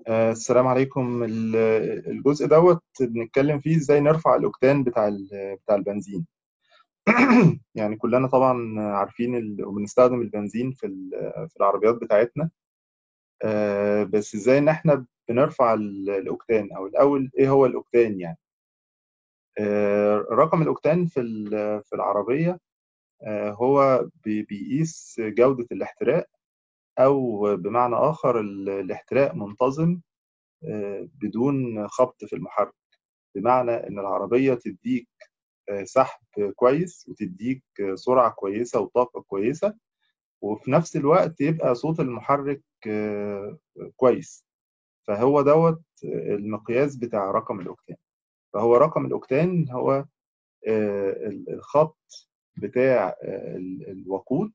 آه، السلام عليكم ال- الجزء دوت بنتكلم فيه ازاي نرفع الاوكتان بتاع ال- بتاع البنزين يعني كلنا طبعا عارفين ال- وبنستخدم البنزين في ال- في العربيات بتاعتنا آه، بس ازاي ان احنا بنرفع ال- الاوكتان او الاول ايه هو الاوكتان يعني آه، رقم الاوكتان في ال- في العربية آه، هو بي- بيقيس جودة الاحتراق او بمعنى اخر ال- الاحتراق منتظم آه، بدون خبط في المحرك بمعنى ان العربيه تديك آه، سحب كويس وتديك آه، سرعه كويسه وطاقه كويسه وفي نفس الوقت يبقى صوت المحرك آه، كويس فهو دوت المقياس بتاع رقم الاوكتان فهو رقم الاوكتان هو آه، ال- الخط بتاع آه، ال- الوقود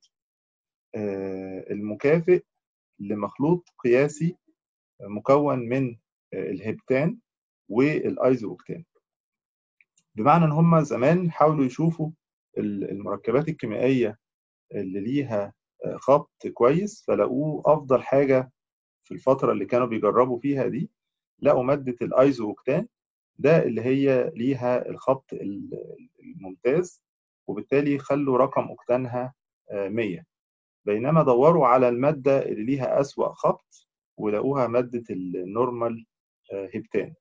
آه، المكافئ لمخلوط قياسي مكون من آه، الهبتان والايزو اوكتان بمعنى ان هم زمان حاولوا يشوفوا ال- المركبات الكيميائيه اللي ليها آه، خبط كويس فلقوه افضل حاجه في الفتره اللي كانوا بيجربوا فيها دي لقوا ماده الايزو اوكتان ده اللي هي ليها الخبط ال- الممتاز وبالتالي خلوا رقم اوكتانها آه، 100 بينما دوروا على الماده اللي ليها اسوأ خبط ولقوها ماده النورمال آه، هبتان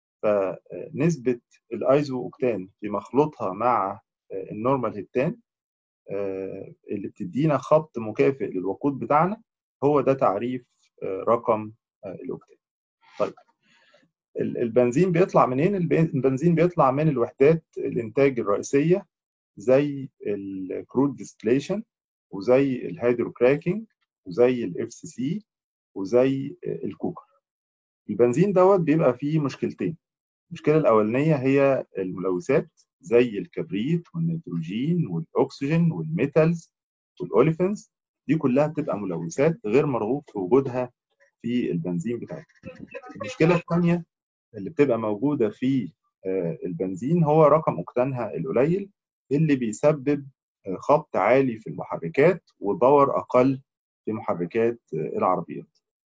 فنسبة الايزو اوكتان في مخلوطها مع النورمال هيبتان آه، اللي بتدينا خبط مكافئ للوقود بتاعنا هو ده تعريف آه، رقم آه، الاوكتان طيب ال- البنزين بيطلع منين الب- البنزين بيطلع من الوحدات الانتاج الرئيسيه زي الكرود ديستليشن وزي الهيدروكراكينج وزي الاف سي سي وزي الكوكر البنزين دوت بيبقى فيه مشكلتين المشكله الاولانيه هي الملوثات زي الكبريت والنيتروجين والاكسجين والميتالز والاوليفنز دي كلها بتبقى ملوثات غير مرغوب في وجودها في البنزين بتاعتنا المشكله الثانيه اللي بتبقى موجوده في آه، البنزين هو رقم اوكتانها القليل اللي بيسبب آه، خبط عالي في المحركات وباور اقل في محركات آه، العربيات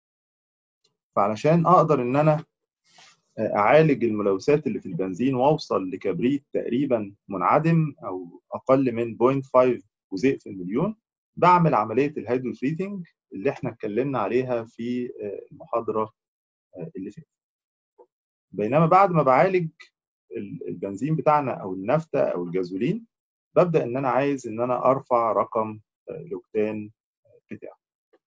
فعلشان اقدر ان انا اعالج الملوثات اللي في البنزين واوصل لكبريت تقريبا منعدم او اقل من 0.5 جزيء في المليون بعمل عمليه الهيدروفريتنج اللي احنا اتكلمنا عليها في آه، المحاضره آه، اللي فاتت بينما بعد ما بعالج ال- البنزين بتاعنا او النفطه او الجازولين ببدا ان انا عايز ان انا ارفع رقم آه، الاوكتان بتاعه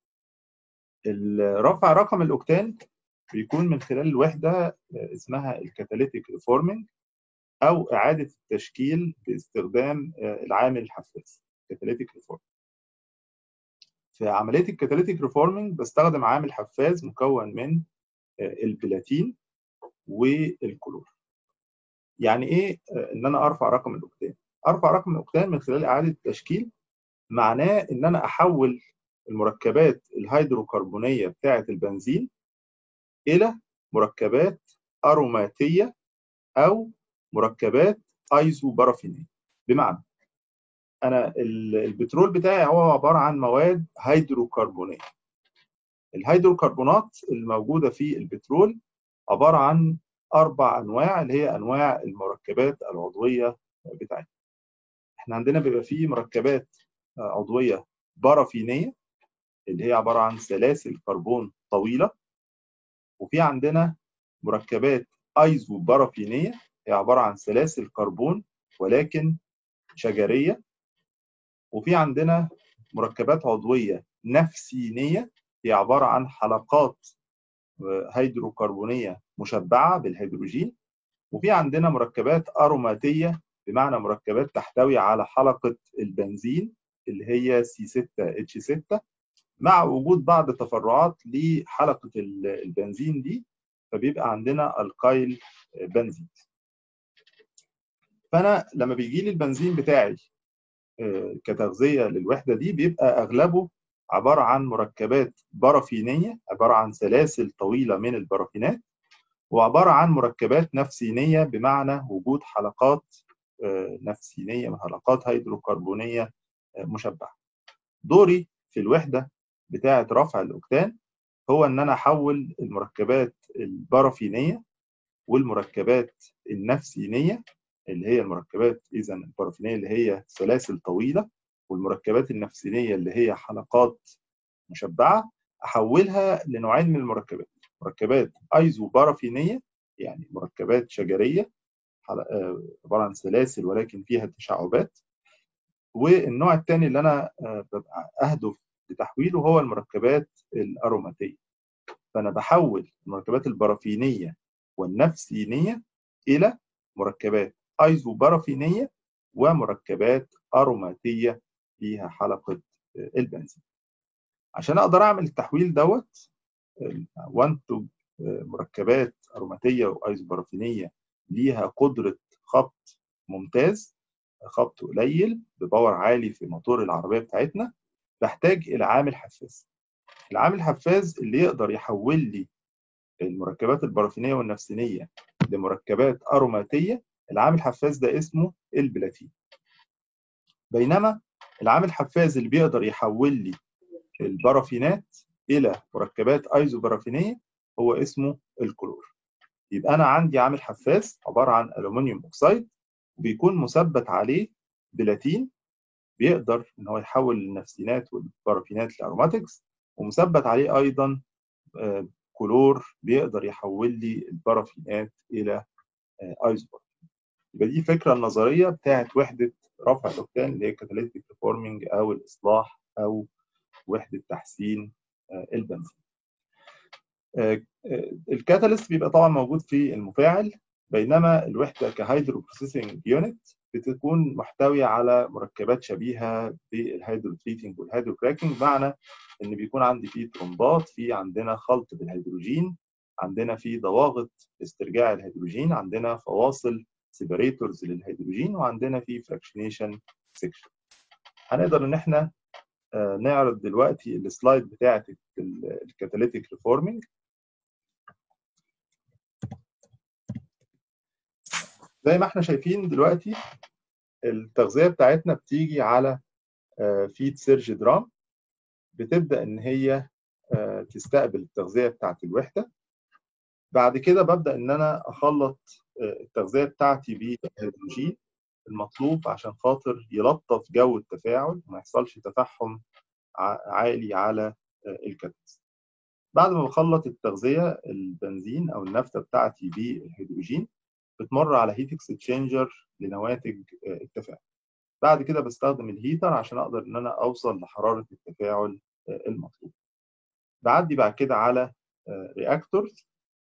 ال- رفع رقم الاوكتان بيكون من خلال وحده اسمها الكاتاليتيك ريفورمينج او اعاده التشكيل باستخدام آه، العامل الحفاز كاتاليتيك ريفورم في عمليه الكاتاليتيك ريفورمينج بستخدم عامل حفاز مكون من آه، البلاتين والكلور يعني ايه آه، ان انا ارفع رقم الاوكتان ارفع رقم الاوكتان من خلال اعاده التشكيل معناه ان انا احول المركبات الهيدروكربونيه بتاعه البنزين الى مركبات اروماتيه او مركبات ايزوبارافينيه بمعنى انا ال- البترول بتاعي هو عباره عن مواد هيدروكربونيه الهيدروكربونات الموجوده في البترول عباره عن اربع انواع اللي هي انواع المركبات العضويه بتاعتنا احنا عندنا بيبقى فيه مركبات عضويه بارافينيه اللي هي عباره عن سلاسل كربون طويله وفي عندنا مركبات ايزوبارافينيه هي عباره عن سلاسل كربون ولكن شجريه وفي عندنا مركبات عضويه نفسينيه هي عباره عن حلقات هيدروكربونيه مشبعه بالهيدروجين وفي عندنا مركبات اروماتيه بمعنى مركبات تحتوي على حلقه البنزين اللي هي سي 6 اتش 6 مع وجود بعض التفرعات لحلقه ال- البنزين دي فبيبقى عندنا الكايل بنزين فانا لما بيجي لي البنزين بتاعي آه، كتغذيه للوحده دي بيبقى اغلبه عباره عن مركبات بارافينيه عباره عن سلاسل طويله من البارافينات وعباره عن مركبات نفسينيه بمعنى وجود حلقات آه، نفسينيه حلقات هيدروكربونيه آه، مشبعه دوري في الوحده بتاعه رفع الاوكتان هو ان انا احول المركبات البارافينيه والمركبات النفسينيه اللي هي المركبات اذا البارافينيه اللي هي سلاسل طويله والمركبات النفسينيه اللي هي حلقات مشبعه احولها لنوعين من المركبات مركبات ايزو بارافينيه يعني مركبات شجريه عباره عن سلاسل ولكن فيها تشعبات والنوع الثاني اللي انا ببقى اهدف لتحويله هو المركبات الاروماتيه فانا بحول المركبات البارافينيه والنفسينيه الى مركبات ايزو بارافينيه ومركبات اروماتيه فيها حلقه البنزين عشان اقدر اعمل التحويل دوت وانتج مركبات اروماتيه وايزوبارافينيه ليها قدره خبط ممتاز خبط قليل بباور عالي في موتور العربيه بتاعتنا بحتاج الى عامل حفاز العامل الحفاز اللي يقدر يحول لي المركبات البارافينيه والنفسينيه لمركبات اروماتيه العامل الحفاز ده اسمه البلاتين بينما العامل الحفاز اللي بيقدر يحول لي البارافينات الى مركبات ايزوبارافينيه هو اسمه الكلور يبقى انا عندي عامل حفاز عباره عن الومنيوم اوكسيد وبيكون مثبت عليه بلاتين بيقدر ان هو يحول النفسينات والبارافينات لاروماتكس ومثبت عليه ايضا كلور بيقدر يحول لي البارافينات الى ايزوبارافين يبقى دي الفكره النظريه بتاعت وحده رفع الاوكتان اللي هي كاتاليتيك ريفورمينج او الاصلاح او وحده تحسين البنزين الكاتاليست بيبقى طبعا موجود في المفاعل بينما الوحده كهيدرو بروسيسنج يونت بتكون محتويه على مركبات شبيهه بالهيدرو تريتنج والهيدرو كراكنج معنى ان بيكون عندي فيه ترومبات في عندنا خلط بالهيدروجين عندنا في ضواغط استرجاع الهيدروجين عندنا فواصل سيبريتورز للهيدروجين وعندنا في فراكشنيشن سيكشن هنقدر ان احنا نعرض دلوقتي السلايد بتاعه الكاتاليتيك ريفورمينج زي ما احنا شايفين دلوقتي التغذيه بتاعتنا بتيجي على فيد سيرج درام بتبدا ان هي تستقبل التغذيه بتاعت الوحده بعد كده ببدا ان انا اخلط التغذيه بتاعتي بالهيدروجين المطلوب عشان خاطر يلطف جو التفاعل وما يحصلش تفحم عالي على الكاتاليست بعد ما بخلط التغذيه البنزين او النفته بتاعتي بالهيدروجين بتمر على هيت اكسشينجر لنواتج التفاعل بعد كده بستخدم الهيتر عشان اقدر ان انا اوصل لحراره التفاعل المطلوب بعدي بعد كده على رياكتورز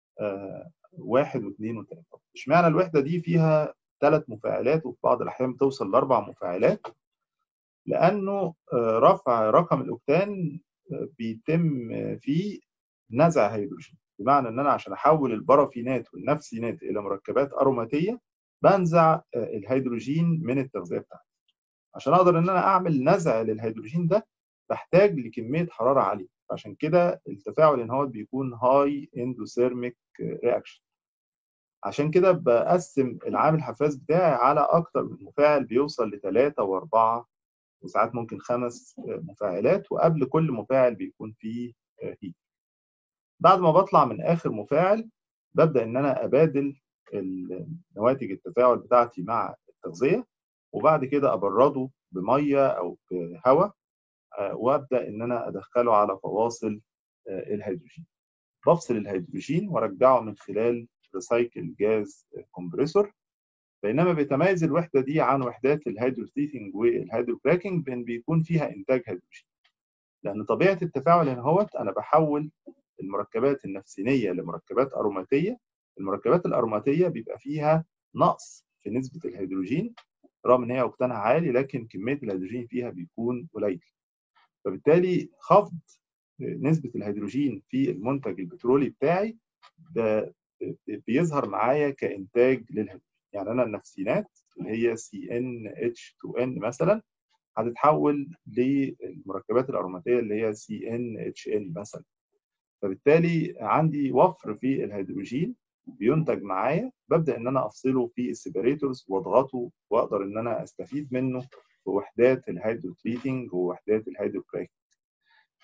واحد واثنين وثلاثة اشمعنى الوحدة دي فيها ثلاث مفاعلات وفي بعض الأحيان بتوصل لأربع مفاعلات لأنه رفع رقم الأوكتان بيتم فيه نزع هيدروجين بمعنى ان انا عشان احول البارافينات والنفسينات الى مركبات اروماتيه بنزع الهيدروجين من التغذيه بتاعتي عشان اقدر ان انا اعمل نزع للهيدروجين ده بحتاج لكميه حراره عاليه عشان كده التفاعل ان هو بيكون هاي اندوثيرميك رياكشن عشان كده بقسم العامل الحفاز بتاعي على اكتر من مفاعل بيوصل لثلاثة واربعة وساعات ممكن خمس مفاعلات وقبل كل مفاعل بيكون فيه هيت بعد ما بطلع من اخر مفاعل ببدا ان انا ابادل نواتج التفاعل بتاعتي مع التغذيه وبعد كده ابرده بميه او بهواء وابدا ان انا ادخله على فواصل الهيدروجين بفصل الهيدروجين وارجعه من خلال ريسايكل جاز كومبريسور بينما بيتميز الوحده دي عن وحدات الهيدروثيتنج والهيدروكراكنج بان بيكون فيها انتاج هيدروجين لان طبيعه التفاعل هنا هوت انا بحول المركبات النفسينيه لمركبات اروماتيه المركبات الاروماتيه بيبقى فيها نقص في نسبه الهيدروجين رغم ان هي اوكتانها عالي لكن كميه الهيدروجين فيها بيكون قليل فبالتالي خفض نسبه الهيدروجين في المنتج البترولي بتاعي ده بيظهر معايا كانتاج للهيدروجين يعني انا النفسينات اللي هي سي ان اتش 2 ان مثلا هتتحول للمركبات الاروماتيه اللي هي سي ان اتش ان مثلا فبالتالي عندي وفر في الهيدروجين بينتج معايا ببدا ان انا افصله في السيبريتورز واضغطه واقدر ان انا استفيد منه في وحدات الهيدرو تريتنج ووحدات الهيدرو كراكنج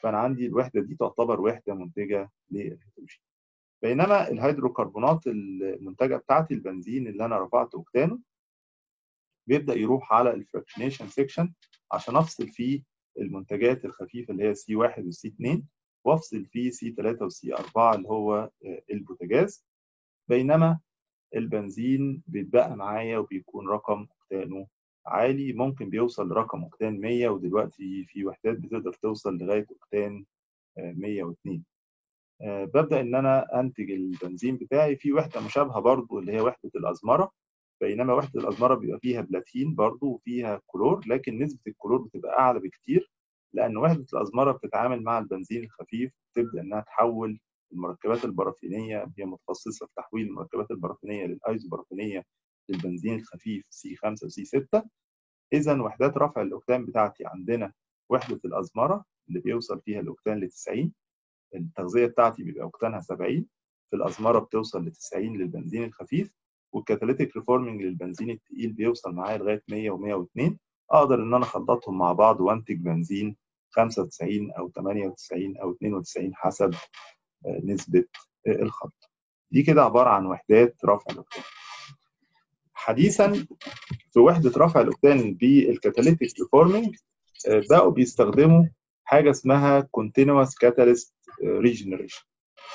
فانا عندي الوحده دي تعتبر وحده منتجه للهيدروجين بينما الهيدروكربونات المنتجه بتاعتي البنزين اللي انا رفعت اوكتانه بيبدا يروح على الفراكشنيشن سيكشن عشان افصل فيه المنتجات الخفيفه اللي هي سي 1 وسي 2 وافصل فيه سي 3 وسي 4 اللي هو البوتاجاز بينما البنزين بيتبقى معايا وبيكون رقم اوكتانه عالي ممكن بيوصل لرقم اوكتان 100 ودلوقتي في وحدات بتقدر توصل لغايه اوكتان 102 ببدا ان انا انتج البنزين بتاعي في وحده مشابهه برضو اللي هي وحده الازمره بينما وحده الازمره بيبقى فيها بلاتين برضو وفيها كلور لكن نسبه الكلور بتبقى اعلى بكتير لان وحده الازمره بتتعامل مع البنزين الخفيف تبدا انها تحول المركبات البرافينيه هي متخصصه في تحويل المركبات البرافينيه للايزوبرافينيه للبنزين الخفيف سي 5 وسي 6 اذا وحدات رفع الاوكتان بتاعتي عندنا وحده الازمره اللي بيوصل فيها الاوكتان ل 90 التغذيه بتاعتي بيبقى اوكتانها 70 في الازمره بتوصل ل 90 للبنزين الخفيف والكاتاليتيك ريفورمينج للبنزين الثقيل بيوصل معايا لغايه 100 و102 اقدر ان انا اخلطهم مع بعض وانتج بنزين 95 او 98 او 92 حسب نسبه الخلط دي كده عباره عن وحدات رفع الاوكتان حديثا في وحده رفع الاوكتان بالكاتاليتيك ريفورمينج بقوا بيستخدموا حاجه اسمها continuous catalyst regeneration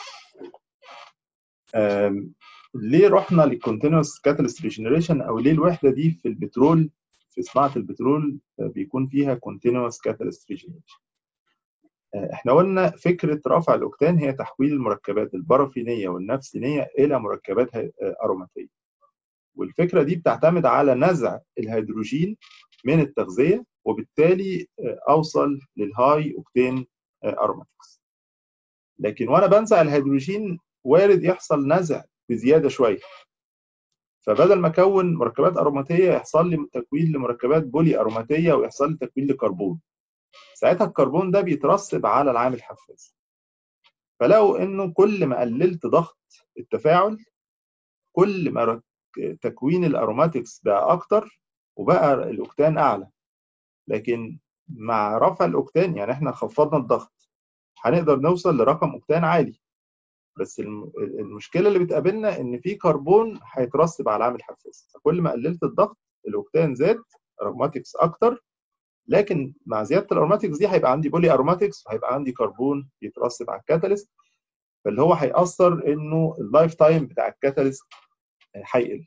ليه رحنا للكونتينوس كاتاليست ريجنريشن او ليه الوحده دي في البترول في صناعه البترول بيكون فيها كونتينوس كاتاليست ريجنريشن احنا قلنا فكره رفع الاوكتان هي تحويل المركبات البرافينيه والنفسينيه الى مركبات اروماتيه والفكره دي بتعتمد على نزع الهيدروجين من التغذيه وبالتالي اوصل للهاي اوكتين اروماتكس لكن وانا بنزع الهيدروجين وارد يحصل نزع بزياده شويه فبدل ما اكون مركبات اروماتيه يحصل لي تكوين لمركبات بولي اروماتيه ويحصل لي تكوين لكربون ساعتها الكربون ده بيترسب على العامل الحفاز فلقوا انه كل ما قللت ضغط التفاعل كل ما تكوين الاروماتكس بقى اكتر وبقى الاوكتان اعلى لكن مع رفع الاوكتان يعني احنا خفضنا الضغط هنقدر نوصل لرقم اوكتان عالي بس المشكله اللي بتقابلنا ان في كربون هيترسب على العامل الحفاز فكل ما قللت الضغط الاوكتان زاد اروماتكس اكتر لكن مع زياده الاروماتكس دي هيبقى عندي بولي اروماتكس وهيبقى عندي كربون يترسب على الكاتاليست فاللي هو هيأثر انه اللايف تايم بتاع الكاتاليست هيقل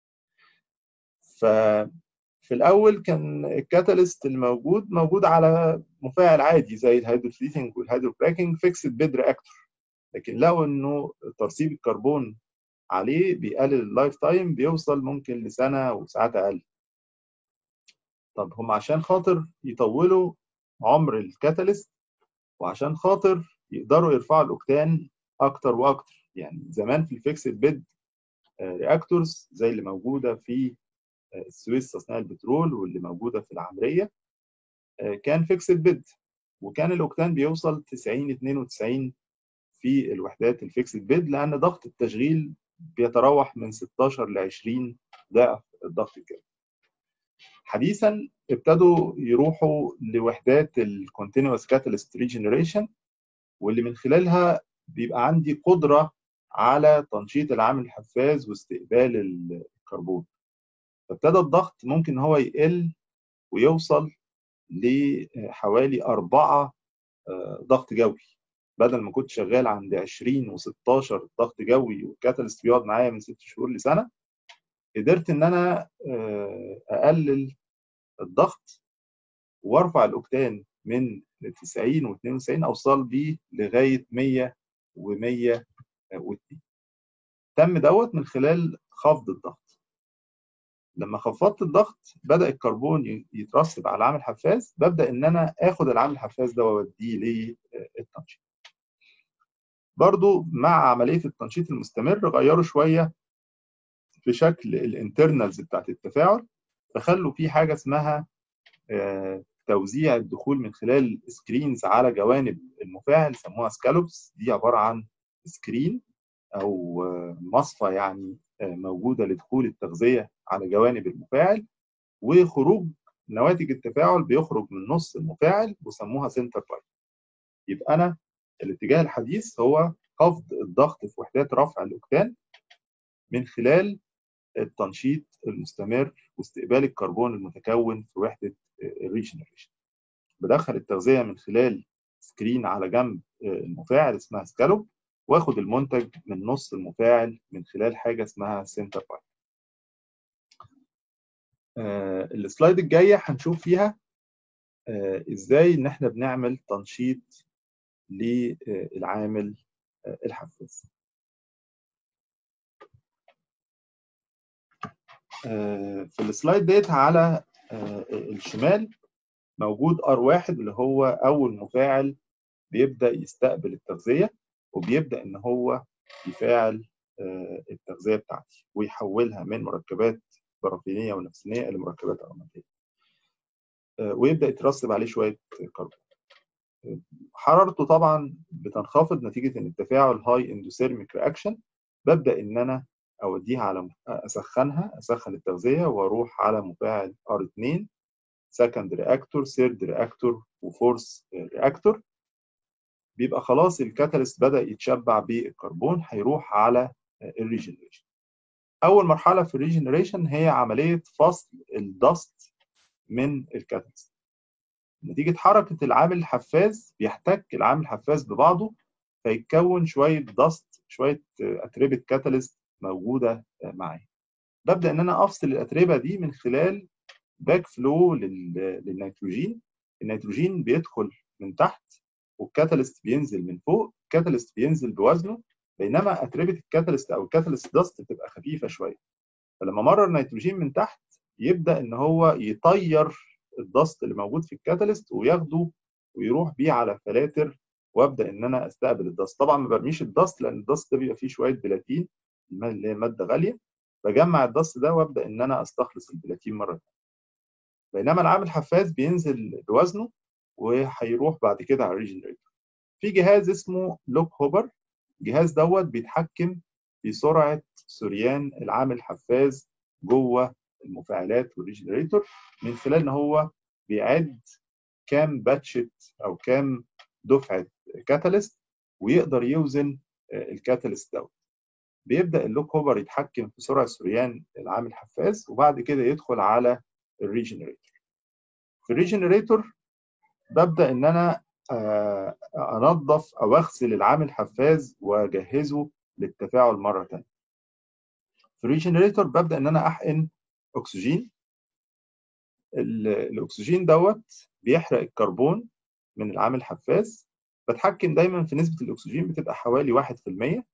ففي الاول كان الكاتاليست الموجود موجود على مفاعل عادي زي الهيدروفليتنج والهيدروكراكنج فيكسد بيد رياكتور لكن لقوا انه ترسيب الكربون عليه بيقلل اللايف تايم بيوصل ممكن لسنه وساعات اقل طب هم عشان خاطر يطولوا عمر الكاتاليست وعشان خاطر يقدروا يرفعوا الاوكتان اكتر واكتر يعني زمان في الفيكسد بيد رياكتورز زي اللي موجوده في السويس تصنيع البترول واللي موجوده في العمريه كان فيكسد بيد وكان الاوكتان بيوصل 90 92 في الوحدات الفيكسد بيد لان ضغط التشغيل بيتراوح من 16 ل 20 ضعف الضغط الجوي. حديثا ابتدوا يروحوا لوحدات الكونتينوس كاتاليست ريجنريشن واللي من خلالها بيبقى عندي قدره على تنشيط العامل الحفاز واستقبال الكربون. فابتدى الضغط ممكن هو يقل ويوصل لحوالي أربعة ضغط جوي بدل ما كنت شغال عند 20 و16 ضغط جوي والكاتاليست بيقعد معايا من 6 شهور لسنه قدرت ان انا اقلل الضغط وارفع الاوكتان من 90 و92 اوصل بيه لغايه 100 و102 تم دوت من خلال خفض الضغط لما خفضت الضغط بدا الكربون يترسب على العامل الحفاز ببدا ان انا اخد العامل الحفاز ده واوديه للتنشيط برضو مع عملية التنشيط المستمر غيروا شوية في شكل الانترنالز بتاعت التفاعل فخلوا في حاجة اسمها توزيع الدخول من خلال سكرينز على جوانب المفاعل سموها سكالوبس دي عبارة عن سكرين أو مصفى يعني موجودة لدخول التغذية على جوانب المفاعل وخروج نواتج التفاعل بيخرج من نص المفاعل وسموها سنتر لاين يبقى انا الاتجاه الحديث هو خفض الضغط في وحدات رفع الاوكتان من خلال التنشيط المستمر واستقبال الكربون المتكون في وحده الريجنريشن بدخل التغذيه من خلال سكرين على جنب المفاعل اسمها سكالوب واخد المنتج من نص المفاعل من خلال حاجه اسمها سنتر بايب آه السلايد الجايه هنشوف فيها آه ازاي ان احنا بنعمل تنشيط للعامل آه الحفاز في السلايد ديت على الشمال موجود R1 اللي هو أول مفاعل بيبدأ يستقبل التغذية وبيبدأ إن هو يفاعل التغذية بتاعتي ويحولها من مركبات بارافينية ونفسينية إلى مركبات أروماتية ويبدأ يترسب عليه شوية كربون حرارته طبعا بتنخفض نتيجة إن التفاعل هاي اندوثيرميك رياكشن ببدأ إن أنا اوديها على اسخنها اسخن التغذيه واروح على مفاعل R2 سكند رياكتور ثيرد رياكتور وفورث رياكتور بيبقى خلاص الكاتاليست بدا يتشبع بالكربون هيروح على الريجنريشن اول مرحله في الريجنريشن هي عمليه فصل الدست من الكاتاليست نتيجه حركه العامل الحفاز بيحتك العامل الحفاز ببعضه فيتكون شويه دست شويه اتربه كاتاليست موجوده معايا ببدا ان انا افصل الاتربه دي من خلال باك فلو للنيتروجين النيتروجين بيدخل من تحت والكاتاليست بينزل من فوق الكاتاليست بينزل بوزنه بينما اتربه الكاتاليست او الكاتاليست داست بتبقى خفيفه شويه فلما مرر النيتروجين من تحت يبدا ان هو يطير الدست اللي موجود في الكاتاليست وياخده ويروح بيه على فلاتر وابدا ان انا استقبل الدست طبعا ما برميش الدست لان الدست ده بيبقى فيه شويه بلاتين اللي هي ماده غاليه بجمع الدست ده وابدا ان انا استخلص البلاتين مره ثانيه بينما العامل الحفاز بينزل بوزنه وهيروح بعد كده على الريجنريتور في جهاز اسمه لوك هوبر الجهاز دوت بيتحكم في سرعه سريان العامل الحفاز جوه المفاعلات والريجنريتور من خلال ان هو بيعد كام باتشت او كام دفعه كاتاليست ويقدر يوزن الكاتاليست دوت بيبدا اللوك هوبر يتحكم في سرعه سريان العامل الحفاز وبعد كده يدخل على الريجنريتور في الريجنريتور ببدا ان انا انظف او اغسل العامل الحفاز واجهزه للتفاعل مره ثانيه في الريجنريتور ببدا ان انا احقن اكسجين الاكسجين دوت بيحرق الكربون من العامل الحفاز بتحكم دايما في نسبه الاكسجين بتبقى حوالي 1%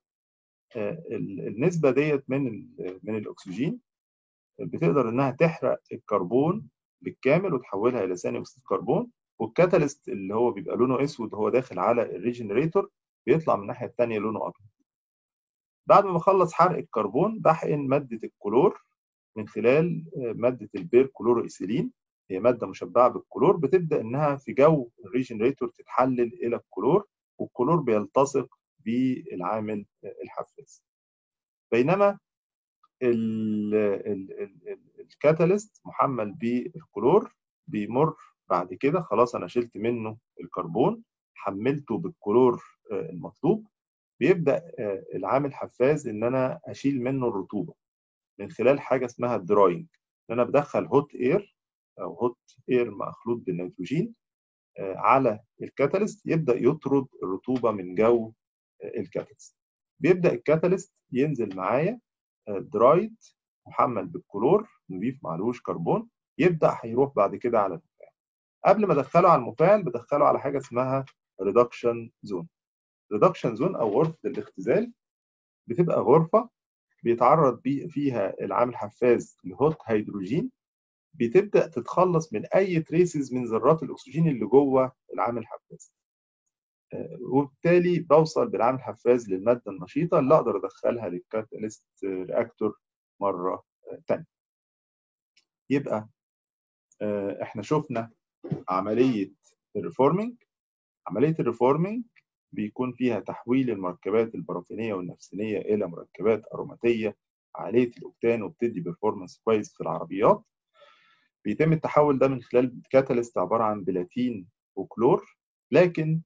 النسبه ديت من من الاكسجين بتقدر انها تحرق الكربون بالكامل وتحولها الى ثاني اكسيد كربون والكاتاليست اللي هو بيبقى لونه اسود وهو داخل على الريجنريتور بيطلع من الناحيه الثانيه لونه ابيض بعد ما بخلص حرق الكربون بحقن ماده الكلور من خلال ماده البير كلورو ايثيلين هي ماده مشبعه بالكلور بتبدا انها في جو الريجنريتور تتحلل الى الكلور والكلور بيلتصق بالعامل الحفاز بينما الكاتاليست محمل بالكلور بيمر بعد كده خلاص انا شلت منه الكربون حملته بالكلور المطلوب بيبدا العامل حفاز ان انا اشيل منه الرطوبه من خلال حاجه اسمها الدراينج ان انا بدخل هوت اير او هوت اير مخلوط بالنيتروجين على الكاتاليست يبدا يطرد الرطوبه من جو الكاتاليست بيبدا الكاتاليست ينزل معايا درايد محمل بالكلور نضيف معلوش كربون يبدا هيروح بعد كده على المفاعل قبل ما ادخله على المفاعل بدخله على حاجه اسمها ريدكشن زون ريدكشن زون او غرفه الاختزال بتبقى غرفه بيتعرض بي فيها العامل الحفاز لهوت هيدروجين بتبدا تتخلص من اي تريسز من ذرات الاكسجين اللي جوه العامل الحفاز وبالتالي بوصل بالعامل الحفاز للماده النشيطه اللي اقدر ادخلها للكاتاليست رياكتور مره ثانيه يبقى احنا شفنا عمليه الريفورمينج عمليه الريفورمينج بيكون فيها تحويل المركبات البارافينيه والنفسينيه الى مركبات اروماتيه عاليه الاوكتان وبتدي بيرفورمانس كويس في العربيات بيتم التحول ده من خلال كاتاليست عباره عن بلاتين وكلور لكن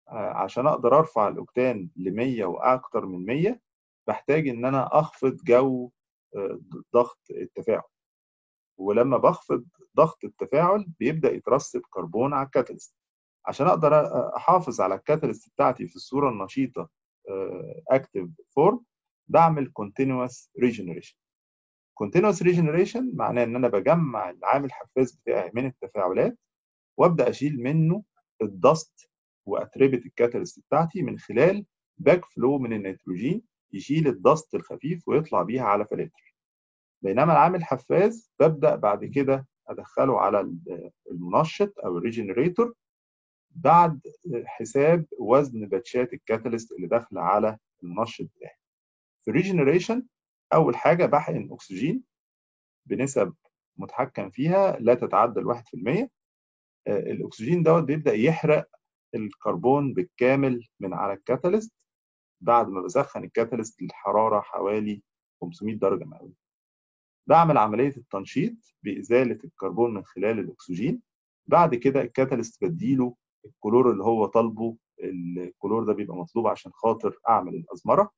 عشان اقدر ارفع الاوكتان ل 100 واكتر من 100 بحتاج ان انا اخفض جو ضغط التفاعل ولما بخفض ضغط التفاعل بيبدا يترسب كربون على الكاتاليست عشان اقدر احافظ على الكاتاليست بتاعتي في الصوره النشيطه اكتف فورم بعمل continuous regeneration continuous regeneration معناه ان انا بجمع العامل الحفاز بتاعي من التفاعلات وابدا اشيل منه الدست واتربه الكاتاليست بتاعتي من خلال باك فلو من النيتروجين يشيل الدست الخفيف ويطلع بيها على فلاتر بينما العامل الحفاز ببدا بعد كده ادخله على المنشط او الريجنريتور بعد حساب وزن باتشات الكاتاليست اللي داخله على المنشط بتاعي في الريجنريشن اول حاجه بحقن اكسجين بنسب متحكم فيها لا تتعدى ال 1% الاكسجين دوت بيبدا يحرق الكربون بالكامل من على الكاتاليست بعد ما بسخن الكاتاليست لحراره حوالي 500 درجه مئويه بعمل عمليه التنشيط بازاله الكربون من خلال الاكسجين بعد كده الكاتاليست بديله الكلور اللي هو طالبه الكلور ده بيبقى مطلوب عشان خاطر اعمل الازمره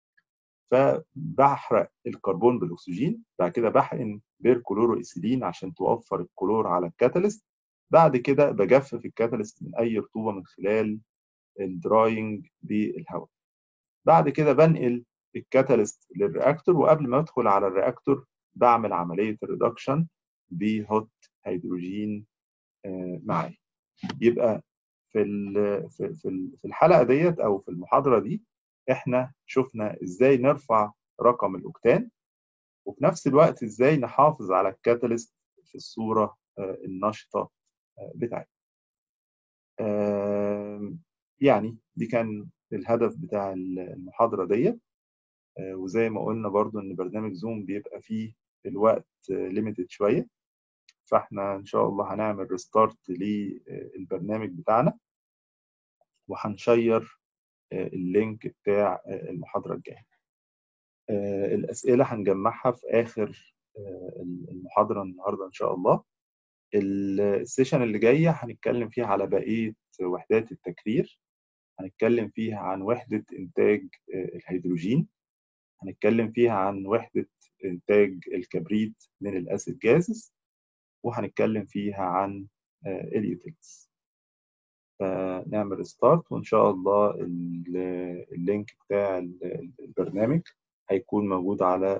فبحرق الكربون بالاكسجين بعد كده بحقن بيركلورو ايثيلين عشان توفر الكلور على الكاتاليست بعد كده بجفف الكاتاليست من اي رطوبه من خلال الدراينج بالهواء بعد كده بنقل الكاتاليست للرياكتور وقبل ما ادخل على الرياكتور بعمل عمليه الريدكشن بهوت هيدروجين معايا يبقى في في الحلقه ديت او في المحاضره دي احنا شفنا ازاي نرفع رقم الاوكتان وفي نفس الوقت ازاي نحافظ على الكاتاليست في الصوره النشطه بتاعتنا يعني دي كان الهدف بتاع المحاضره ديت وزي ما قلنا برضو ان برنامج زوم بيبقى فيه الوقت ليميتد شويه فاحنا ان شاء الله هنعمل ريستارت للبرنامج بتاعنا وهنشير اللينك بتاع المحاضرة الجاية الأسئلة هنجمعها في آخر المحاضرة النهاردة إن شاء الله السيشن اللي جاية هنتكلم فيها على بقية وحدات التكرير هنتكلم فيها عن وحدة إنتاج الهيدروجين هنتكلم فيها عن وحدة إنتاج الكبريت من الأسيد جازز وهنتكلم فيها عن اليوتيلز فنعمل ستارت وإن شاء الله اللينك بتاع البرنامج هيكون موجود على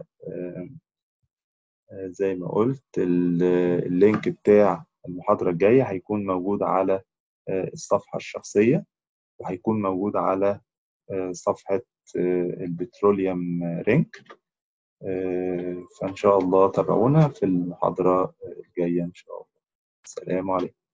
زي ما قلت اللينك بتاع المحاضرة الجاية هيكون موجود على الصفحة الشخصية وهيكون موجود على صفحة البتروليوم رينك فإن شاء الله تابعونا في المحاضرة الجاية إن شاء الله السلام عليكم